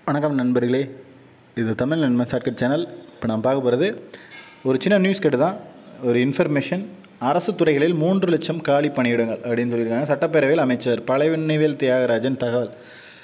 வணக்கம் நண்பர்களே இது தமிழ் நண்பன் ஷார்ட்கட் சேனல் இப்போ நான் பார்க்க போகிறது ஒரு சின்ன நியூஸ் கேட்டு தான் ஒரு இன்ஃபர்மேஷன் அரசு துறைகளில் மூன்று லட்சம் காலி பணியிடங்கள் அப்படின்னு சொல்லியிருக்காங்க சட்டப்பேரவையில் அமைச்சர் பழனிவேல் தியாகராஜன் தகவல்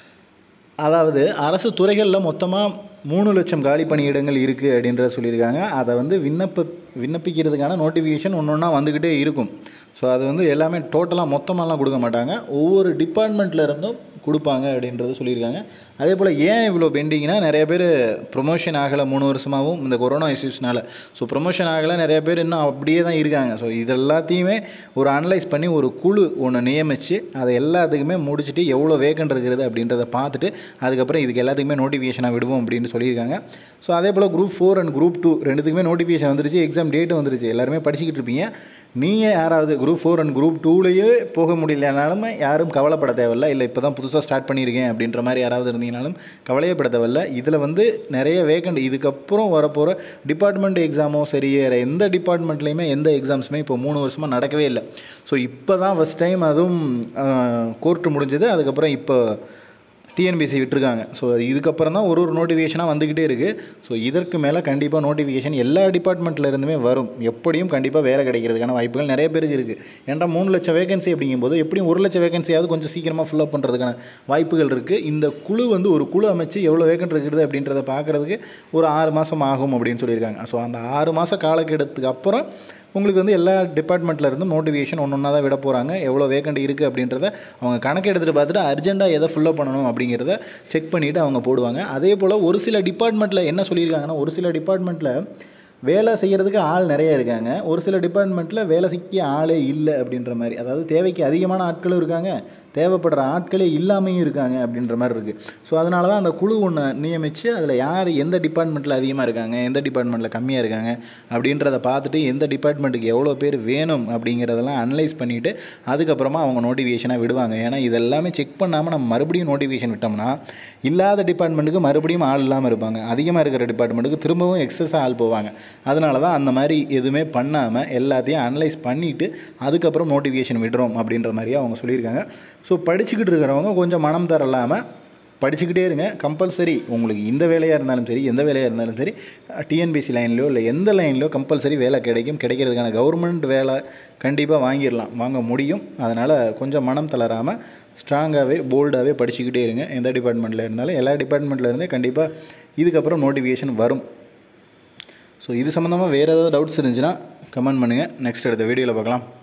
அதாவது அரசு துறைகளில் மொத்தமாக மூணு லட்சம் காலி பணியிடங்கள் இருக்குது அப்படின்றத சொல்லியிருக்காங்க அதை வந்து விண்ணப்ப விண்ணப்பிக்கிறதுக்கான நோட்டிஃபிகேஷன் ஒன்று ஒன்றா வந்துக்கிட்டே இருக்கும் ஸோ அது வந்து எல்லாமே டோட்டலாக மொத்தமாலாம் கொடுக்க மாட்டாங்க ஒவ்வொரு டிபார்ட்மெண்ட்டில் இருந்தும் கொடுப்பாங்க அப்படின்றத சொல்லியிருக்காங்க அதே போல் ஏன் இவ்வளோ பெண்டிங்னா நிறைய பேர் ப்ரொமோஷன் ஆகலை மூணு வருஷமாகவும் இந்த கொரோனா இஷ்யூஸ்னால ஸோ ப்ரொமோஷன் ஆகலை நிறைய பேர் இன்னும் அப்படியே தான் இருக்காங்க ஸோ இது எல்லாத்தையுமே ஒரு அனலைஸ் பண்ணி ஒரு குழு ஒன்று நியமித்து அதை எல்லாத்துக்குமே முடிச்சுட்டு எவ்வளோ வேக்கண்ட் இருக்கிறது அப்படின்றத பார்த்துட்டு அதுக்கப்புறம் இதுக்கு எல்லாத்துக்குமே நோட்டிஃபிகேஷனாக விடுவோம் அப்படின்னு சொல்லியிருக்காங்க ஸோ அதே போல் group four and group two ரெண்டுத்துக்குமே நோட்டிஃபிகேஷன் வந்துருச்சு எக்ஸாம் டேட்டும் வந்துருச்சு எல்லாருமே படிச்சுக்கிட்டு இருப்பீங்க நீங்கள் யாராவது குரூப் ஃபோர் அண்ட் குரூப் டூலேயே போக முடியலனாலும் யாரும் கவலைப்பட தேவையில்ல இல்லை இப்போ தான் புதுசாக ஸ்டார்ட் பண்ணியிருக்கேன் அப்படின்ற மாதிரி யாராவது இருந்தீங்கனாலும் கவலையப்பட தேவையில்ல இதில் வந்து நிறைய வேக்கண்ட் இதுக்கப்புறம் வரப்போகிற டிபார்ட்மெண்ட் எக்ஸாமோ சரி வேறு எந்த டிபார்ட்மெண்ட்லேயுமே எந்த எக்ஸாம்ஸுமே இப்போ மூணு வருஷமாக நடக்கவே இல்லை ஸோ இப்போ தான் ஃபஸ்ட் டைம் அதுவும் கோர்ட்டு முடிஞ்சது அதுக்கப்புறம் இப்போ டிஎன்பிசி விட்டுருக்காங்க ஸோ இதுக்கப்புறம் தான் ஒரு ஒரு நோட்டிஃபிகேஷனாக வந்துக்கிட்டே இருக்குது ஸோ இதற்கு மேலே கண்டிப்பாக நோட்டிஃபிகேஷன் எல்லா டிபார்ட்மெண்ட்டில் இருந்துமே வரும் எப்படியும் கண்டிப்பாக வேலை கிடைக்கிறதுக்கான வாய்ப்புகள் நிறைய பேருக்கு இருக்குது ஏன்னா மூணு லட்சம் வேகன்சி அப்படிங்கும்போது எப்படியும் ஒரு லட்சம் வேகன்சியாவது கொஞ்சம் சீக்கிரமாக ஃபில்அப் பண்ணுறதுக்கான வாய்ப்புகள் இருக்குது இந்த குழு வந்து ஒரு குழு அமைச்சு எவ்வளோ வேகன்ட் இருக்குது அப்படின்றத பார்க்குறதுக்கு ஒரு ஆறு மாதம் ஆகும் அப்படின்னு சொல்லியிருக்காங்க ஸோ அந்த ஆறு மாத காலக்கெடுத்துக்கு அப்புறம் உங்களுக்கு வந்து எல்லா டிபார்ட்மெண்ட்டில் இருந்தும் நோட்டிஃபிகேஷன் ஒன்று ஒன்றா தான் விட போகிறாங்க எவ்வளோ வேக்கண்ட் இருக்குது அப்படின்றத அவங்க கணக்கு எடுத்துகிட்டு பார்த்துட்டு அர்ஜென்ட்டாக எதை ஃபுல்லப் பண்ணணும் அப்படிங்கிறத செக் பண்ணிவிட்டு அவங்க போடுவாங்க அதே போல் ஒரு சில டிபார்ட்மெண்ட்டில் என்ன சொல்லியிருக்காங்கன்னா ஒரு சில டிபார்ட்மெண்ட்டில் வேலை செய்கிறதுக்கு ஆள் நிறைய இருக்காங்க ஒரு சில டிபார்ட்மெண்ட்டில் வேலை செய்ய ஆளே இல்லை அப்படின்ற மாதிரி அதாவது தேவைக்கு அதிகமான ஆட்களும் இருக்காங்க தேவைப்படுற ஆட்களே இல்லாமையும் இருக்காங்க அப்படின்ற மாதிரி இருக்குது ஸோ அதனால தான் அந்த குழு ஒன்று நியமித்து அதில் யார் எந்த டிபார்ட்மெண்ட்டில் அதிகமாக இருக்காங்க எந்த டிபார்ட்மெண்ட்டில் கம்மியாக இருக்காங்க அப்படின்றத பார்த்துட்டு எந்த டிபார்ட்மெண்ட்டுக்கு எவ்வளோ பேர் வேணும் அப்படிங்கிறதெல்லாம் அனலைஸ் பண்ணிவிட்டு அதுக்கப்புறமா அவங்க நோட்டிஃபிகேஷனாக விடுவாங்க ஏன்னா இதெல்லாமே செக் பண்ணாமல் நம்ம மறுபடியும் நோட்டிஃபிகேஷன் விட்டோம்னா இல்லாத டிபார்ட்மெண்ட்டுக்கு மறுபடியும் ஆள் இல்லாமல் இருப்பாங்க அதிகமாக இருக்கிற டிபார்ட்மெண்ட்டுக்கு திரும்பவும் எக்ஸஸாக ஆள் போவாங்க அதனால தான் அந்த மாதிரி எதுவுமே பண்ணாமல் எல்லாத்தையும் அனலைஸ் பண்ணிவிட்டு அதுக்கப்புறம் நோட்டிஃபிகேஷன் விடுறோம் அப்படின்ற மாதிரியே அவங்க சொல்லியிருக்காங்க ஸோ படிச்சுக்கிட்டு இருக்கிறவங்க கொஞ்சம் மனம் தரலாமல் படிச்சுக்கிட்டே இருங்க கம்பல்சரி உங்களுக்கு இந்த வேலையாக இருந்தாலும் சரி எந்த வேலையாக இருந்தாலும் சரி டிஎன்பிசி லைன்லையோ இல்லை எந்த லைன்லையோ கம்பல்சரி வேலை கிடைக்கும் கிடைக்கிறதுக்கான கவர்மெண்ட் வேலை கண்டிப்பாக வாங்கிடலாம் வாங்க முடியும் அதனால் கொஞ்சம் மனம் தளராமல் ஸ்ட்ராங்காகவே போல்டாகவே படிச்சுக்கிட்டே இருங்க எந்த டிபார்ட்மெண்ட்டில் இருந்தாலும் எல்லா டிபார்ட்மெண்ட்டில் இருந்தே கண்டிப்பாக இதுக்கப்புறம் நோட்டிஃபிகேஷன் வரும் ஸோ இது சம்மந்தமாக வேறு ஏதாவது டவுட்ஸ் இருந்துச்சுன்னா கமெண்ட் பண்ணுங்கள் நெக்ஸ்ட் அடுத்த வீடியோவில் பார்க்கலாம்